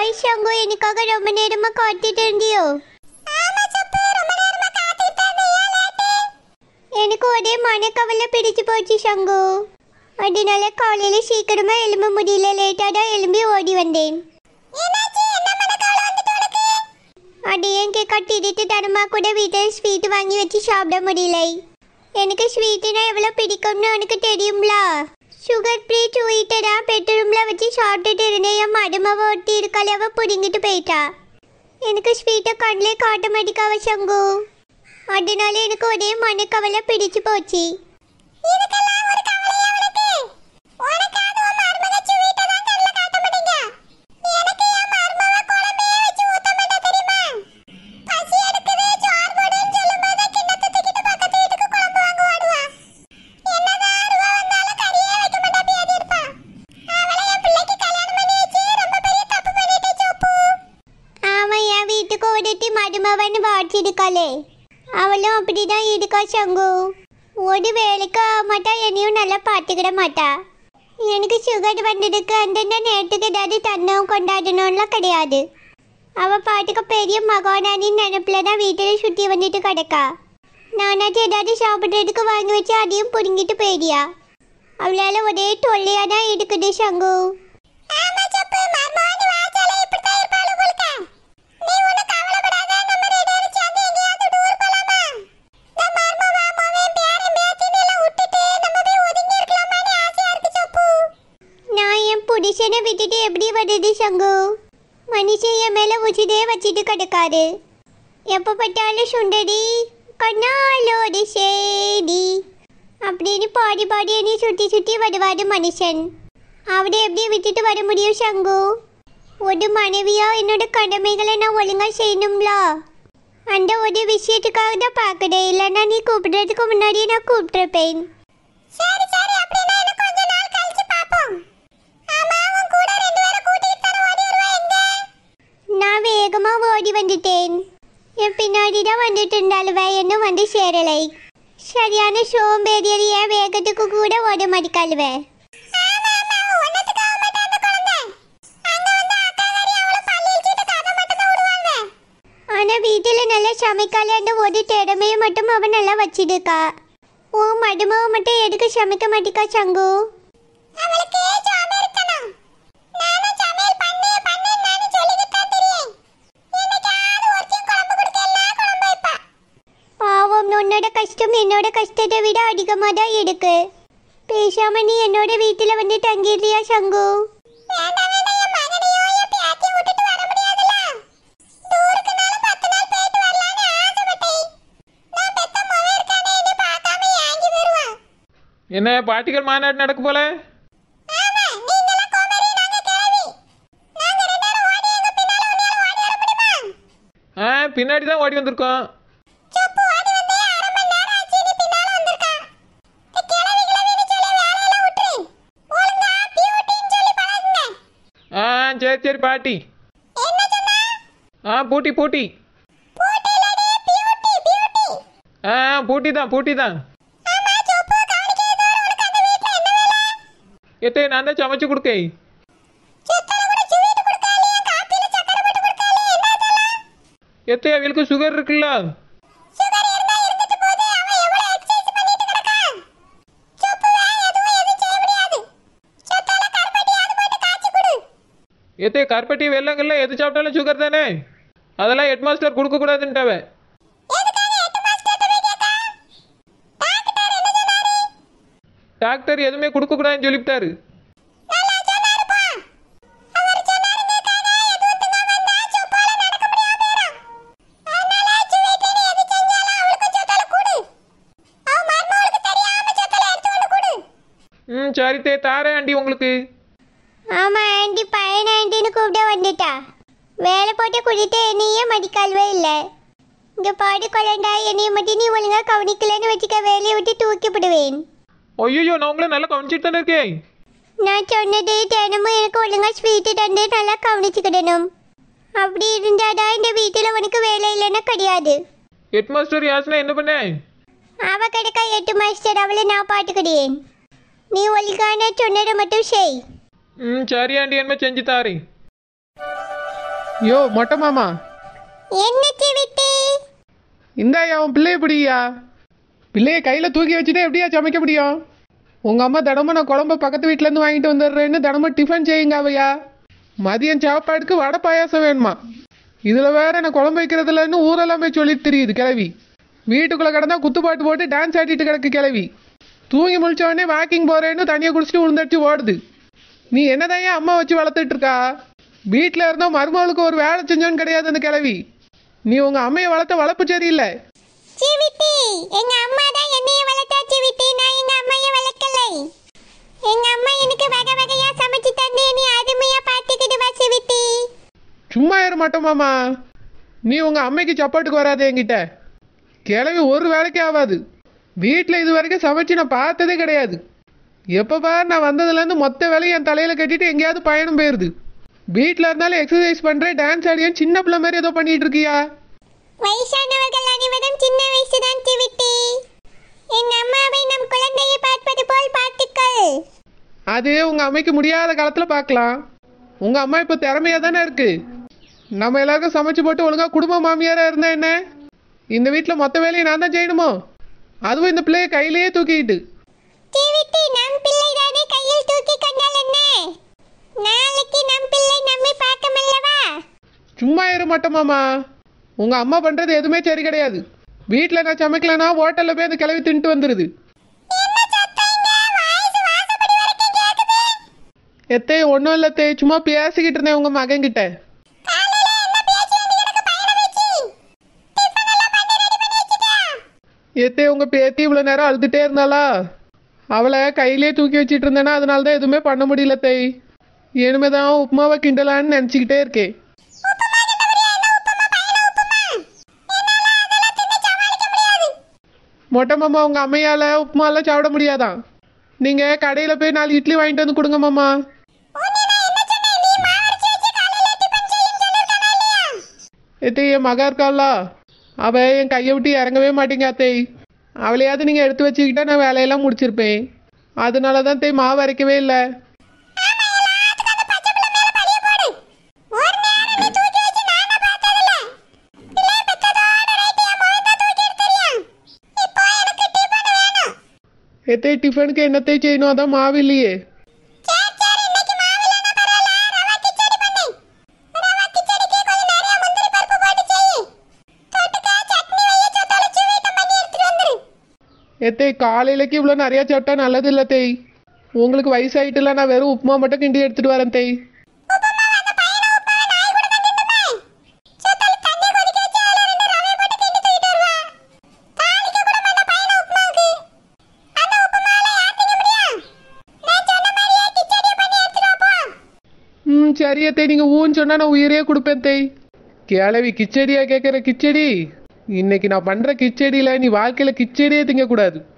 hi சங்கு எனக்காக ரொம்ப நேரமா காத்துட்டு இருந்தியோ எனக்கு ஒரே மனக்கவலை பிடிச்சு போச்சு சங்கு அதனால காலையில சீக்கிரமா எழும்ப முடியல லேட்டா தான் எழும்பி ஓடி வந்தேன் அது ஏன் கேட்க திருட்டு தரமா கூட வீட்டில் ஸ்வீட் வாங்கி வச்சு சாப்பிட முடியல எனக்கு ஸ்வீட்டுனா எவ்வளோ பிடிக்கும்னு உனக்கு தெரியும்ல சுகர் ஃப்ரீ ஸ்வீட்டை தான் பெட்ரூமில் வச்சு சாப்பிட்டுட்டு இருந்தேன் என் மடுமாவை ஒட்டி இருக்காளே அவள் பிடுங்கிட்டு போயிட்டா எனக்கு ஸ்வீட்டை கண்ணிலே காட்ட மாட்டிக்காவ சங்கு அதனால எனக்கு ஒரே மனக்கவலை பிடிச்சு போச்சு ஆமா என் வீட்டுக்கு ஒருத்தி மருமவன் வாட்சிருக்காளே அவளும் அப்படிதான் இருக்கா சங்கு ஒரு வேலைக்கு ஆக மாட்டா என்னையும் நல்லா பார்த்துக்கிட மாட்டா எனக்கு சுகர் வந்ததுக்கு அந்தந்த நேரத்துக்கு ஏதாவது தன்னம் கொண்டாடணும்லாம் கிடையாது அவ பாட்டுக்கு பெரிய மகானானி நினப்புல தான் வீட்டில் சுற்றி வந்துட்டு கிடக்கா நானாச்சும் ஏதாவது சாப்பிட்றதுக்கு வாங்கி வச்சு அதையும் பிடுங்கிட்டு போயிடியா அவளால ஒரே தொல்லையா தான் இருக்குது சங்கு நான் என் புருஷனை விட்டுட்டு எப்படி வருது சங்கு மனுஷன் என் மேல உச்சிதே வச்சுட்டு கிடக்காரு எப்போ பட்டாலும் சுண்டடி கண்ணாலோடு சேடி அப்படின்னு பாடி பாடி என்னை சுற்றி சுற்றி வருவாரு மனுஷன் அவரை எப்படி விட்டுட்டு வர முடியும் சங்கு ஒரு மனைவியா என்னோட கடமைகளை நான் ஒழுங்கா செய்யணும்ல அந்த ஒரு விஷயத்துக்காக தான் பார்க்குறேன் இல்லைன்னா நீ கூப்பிடுறதுக்கு முன்னாடியே நான் கூப்பிட்டுருப்பேன் சரி சரி அப்படின்னா இன்னும் கொஞ்ச நாள் கழிச்சு பாப்போம் ஆமா உன் கூட ரெண்டு பேரை கூட்டிட்டு தர ஓடி வருவா எங்க நான் வேகமா ஓடி வந்துட்டேன் என் பின்னாடி தான் வந்துட்டு இருந்தாலுவே இன்னும் வந்து சேரலை சரியான சோம்பேறியர் ஏன் வேகத்துக்கு கூட ஓட மாட்டேக்காளுவே ஆனா வீட்டுல நல்லா சமைக்கால அந்த ஒரு திறமையை மட்டும் அவன் நல்லா வச்சிருக்கா ஓ மடுமாவை மட்டும் எதுக்கு சமைக்க மாட்டிக்கா சங்கு அவளுக்கு சோம்பேறித்தனம் நானும் சமையல் பண்ணு பண்ணுன்னு சொல்லிக்கிட்டு தான் தெரியும் என்னைக்காவது ஒருத்தையும் குழம்பு கொடுக்க எல்லாம் குழம்பு வைப்பா பாவம் உன்னோட கஷ்டம் என்னோட கஷ்டத்தை விட அதிகமாக தான் இருக்கு பேசாம நீ என்னோட வீட்டில் வந்து தங்கிடுறியா சங்கு என்ன பாட்டிகள் மாநாடு நடக்க போல ஆ பின்னாடி தான் ஓடி வந்திருக்கோம் ஆ சரி சரி பாட்டி ஆ பூட்டி பூட்டி ஆ பூட்டி தான் பூட்டி தான் எத்தே நான் தான் சமைச்சு கொடுக்கே எத்தே அவளுக்கு சுகர் இருக்குல்ல எத்தே கருப்பட்டி வெள்ளங்கள்ல எது சாப்பிட்டாலும் சுகர் தானே அதெல்லாம் ஹெட் மாஸ்டர் கொடுக்க கூடாதுன்ட்டாவ டாக்டர் எதுவுமே கொடுக்க கூடாதுன்னு சொல்லிவிட்டாரு ம் சரி தே தாரேன் ஆண்டி உங்களுக்கு ஆமா ஆண்டி பையன் ஆண்டின்னு கூப்பிட வந்துட்டா வேலை போட்டு குடிட்டு என்னையே மதிக்கால்வே இல்லை இங்க பாடு கொள்ளண்டா என்னைய மட்டும் நீ ஒழுங்கா கவனிக்கலன்னு வச்சுக்க வேலையை விட்டு தூக்கி விடுவேன் ஐயோ நான் உங்களை நல்லா கவனிச்சிட்டு தானே இருக்கேன் நான் சொன்னது தினமும் எனக்கு ஒழுங்கா ஸ்வீட்டு தந்து நல்லா கவனிச்சுக்கிடணும் அப்படி இருந்தாதான் இந்த வீட்டில் உனக்கு வேலை இல்லைன்னா கிடையாது ஹெட் மாஸ்டர் யாசனா என்ன பண்ணேன் அவ கிடக்கா எட்டு மாஸ்டர் அவளை நான் பாட்டுக்கிட்டேன் நீ ஒழுங்கான சொன்னதை மட்டும் செய் ம் சரி ஆண்டி என்ன செஞ்சு தாரேன் யோ மொட்டை மாமா என்ன சிவிட்டி இந்தாயா உன் பிள்ளைய பிடியா பிள்ளைய கையில் தூக்கி வச்சுட்டு எப்படியா சமைக்க முடியும் உங்கள் அம்மா தினமும் நான் குழம்பு பக்கத்து வீட்டிலேருந்து வாங்கிட்டு வந்துடுறேன்னு தினமும் டிஃபன் செய்யுங்க அவையா மதியம் சாப்பாடுக்கு வடை பாயாசம் வேணுமா இதில் வேற நான் குழம்பு வைக்கிறதுலன்னு ஊரெல்லாம் போய் சொல்லிட்டு தெரியுது கிளவி வீட்டுக்குள்ளே கிடந்தா குத்துப்பாட்டு போட்டு டான்ஸ் ஆடிட்டு கிடக்கு கிளவி தூங்கி முழிச்ச உடனே வாக்கிங் போகிறேன்னு தண்ணியை குடிச்சிட்டு உளுந்தடிச்சு ஓடுது நீ என்னதான் ஏன் அம்மா வச்சு வளர்த்துட்டு இருக்கா வீட்டில் இருந்தோம் மருமகளுக்கு ஒரு வேலை செஞ்சோன்னு கிடையாது அந்த கிளவி நீ உங்கள் அம்மையை வளர்த்த வளர்ப்பு சரியில்லை சிவிட்டி எங்க அம்மா தான் என்னைய வளர்த்தா சிவிட்டி நான் எங்க அம்மைய வளர்க்கலை எங்க அம்மா எனக்கு வகை வகையா சமைச்சு தந்து நீ அருமையா பார்த்துக்கிடுவா சிவிட்டி சும்மா ஏற மாட்டோமாமா நீ உங்கள் அம்மைக்கு சப்பாட்டுக்கு வராதே என்கிட்ட கிளவி ஒரு வேலைக்கு ஆகாது வீட்டில் இது வரைக்கும் சமைச்சு நான் பார்த்ததே கிடையாது எப்போ பார் நான் வந்ததுலேருந்து மொத்த வேலையும் என் தலையில் கட்டிட்டு எங்கேயாவது பயணம் போயிடுது வீட்டில் இருந்தாலும் எக்ஸசைஸ் பண்ணுறேன் டான்ஸ் ஆடியேன் சின்ன பிள்ளை மாதிரி ஏதோ பண்ணிட்டு இருக்கியா வயசானவர்கள் அனைவரும் சின்ன வயசுதான் சிவிட்டி என் அம்மாவை நம் குழந்தையை பார்ப்பது போல் பார்த்துக்கள் அது உங்கள் அம்மைக்கு முடியாத காலத்தில் பார்க்கலாம் உங்கள் அம்மா இப்போ திறமையாக தானே இருக்கு நம்ம எல்லாருக்கும் சமைச்சு போட்டு ஒழுங்காக குடும்ப மாமியாராக இருந்தா என்ன இந்த வீட்டில் மொத்த வேலையை நான் தான் செய்யணுமோ அதுவும் இந்த பிள்ளைய கையிலேயே தூக்கிட்டு சிவிட்டி நம் பிள்ளை தானே கையில் தூக்கி கொண்டால் என்ன நாளைக்கு நம் பிள்ளை நம்மை பார்க்கமல்லவா சும்மா இரு மாட்டோமாமா உங்கள் அம்மா பண்ணுறது எதுவுமே சரி கிடையாது வீட்டில் நான் சமைக்கலனா ஹோட்டலில் போய் அந்த கிளவி தின்ட்டு வந்துடுது எத்தே ஒன்றும் இல்லை தே சும்மா பேசிக்கிட்டு இருந்தேன் உங்கள் மகன்கிட்ட எத்தே உங்கள் பேத்தி இவ்வளோ நேரம் அழுதுகிட்டே இருந்தாளா அவளை கையிலே தூக்கி வச்சிட்டு இருந்தேன்னா அதனால தான் எதுவுமே பண்ண முடியல தே இனிமே தான் உப்புமாவை கிண்டலான்னு நினச்சிக்கிட்டே இருக்கேன் மொட்டை மாமா உங்கள் அம்மையால் உப்புமாலாம் சாப்பிட முடியாதான் நீங்கள் கடையில் போய் நாலு இட்லி வாங்கிட்டு வந்து கொடுங்க மாமா எத்தே என் மகா இருக்காளா அவ என் கையை விட்டு இறங்கவே மாட்டேங்க அத்தை அவளையாவது நீங்கள் எடுத்து வச்சுக்கிட்டா நான் வேலையெல்லாம் முடிச்சிருப்பேன் அதனால தான் தே மாவு அரைக்கவே இல்லை எத்தே டிஃபனுக்கு என்னத்தை செய்யணும் அதான் மாவு இல்லையே எத்தே காலையிலக்கு இவ்வளோ நிறையா சாப்பிட்டா நல்லது இல்லை தேய் உங்களுக்கு வயசாயிட்டுல நான் வெறும் உப்புமா மட்டும் கிண்டி எடுத்துட்டு வரேன் தேய் ம் சரி அத்தை நீங்கள் ஊன்னு சொன்னால் நான் உயிரே கொடுப்பேன் தேய் கிளவி கிச்சடியா கேட்குற கிச்சடி இன்னைக்கு நான் பண்ணுற கிச்சடியில் நீ வாழ்க்கையில் கிச்சடியே திங்கக்கூடாது